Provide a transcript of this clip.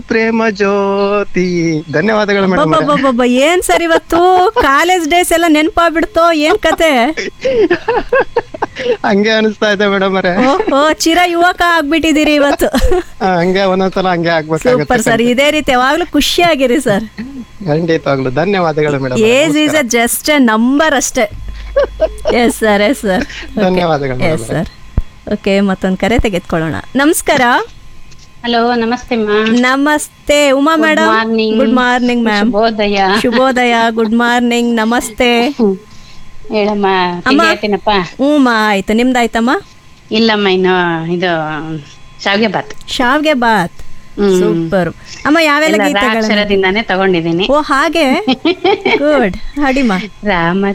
ಪ್ರೇಮ ಜ್ಯೋತಿ ಧನ್ಯವಾದಗಳು ಮೇಡಮ್ ಒಬ್ಬೊಬ್ಬೊಬ್ಬ ಏನ್ ಸರ್ ಇವತ್ತು ಕಾಲೇಜ್ ಡೇಸ್ ಎಲ್ಲ ನೆನಪಾಗ್ಬಿಡ್ತೋ ಏನ್ ಕತೆ ಹಂಗೆ ಅನಿಸ್ತಾ ಇದೆ ಮೇಡಮ್ ಅವರೇ ಓಹೋ ಚಿರ ಯುವಕ ಆಗ್ಬಿಟ್ಟಿದ್ದೀರಿ ಇವತ್ತು ಹಂಗೆ ಒಂದೊಂದ್ಸಲ ಹಂಗೆ ಆಗ್ಬೇಕಾಗುತ್ತೆ ಸೂಪರ್ ಸರ್ ಇದೇ ರೀತಿ ಯಾವಾಗ್ಲೂ ಖುಷಿಯಾಗಿರಿ ಸರ್ ಖಂಡಿತವಾಗ್ಲು ಧನ್ಯವಾದಗಳು madam age is a just a number ಅಷ್ಟೇ ಎಸ್ ಸರ್ ಎಸ್ ಸರ್ ಧನ್ಯವಾದಗಳು ಎಸ್ ಸರ್ ಓಕೆ ಮತ್ತೊಂದು ಕರೆ ತೆಗೆದುಕೊಳ್ಳೋಣ ನಮಸ್ಕಾರ ಹಲೋ ನಮಸ್ತೆ ಮಾ ನಮಸ್ತೆ Uma madam morning. Good morning ma'am ಶುಭೋದಯ ಶುಭೋದಯ ಗುಡ್ ಮಾರ್ನಿಂಗ್ ನಮಸ್ತೆ ಹೇಳಮ್ಮ ತಿಂಡಿ ಆಯ್ತೇನಪ್ಪ ಹ್ಞೂ ಮಾ ಆಯ್ತು ನಿಮ್ದಾಯ್ತಮ್ಮ ಇಲ್ಲಮ್ಮ ಇನ್ನು ಇದು ಶಾವಿಗೆ ಬಾತ್ ಶಾವ್ಗೆ ಬಾತ್ ಹ್ಮ್. ಸೂಪರ್ ಅಮ್ಮ ಯಾವೆಲ್ಲ ಎಲ್ಲ ರಾ ಗೀತೆಗಳ ಅಕ್ಷರದಿಂದಾನೇ ತಗೊಂಡಿದ್ದೀನಿ ಓ ಹಾಗೆ ಗುಡ್ ಹಾಡಿಮ್ಮ ರಾಮ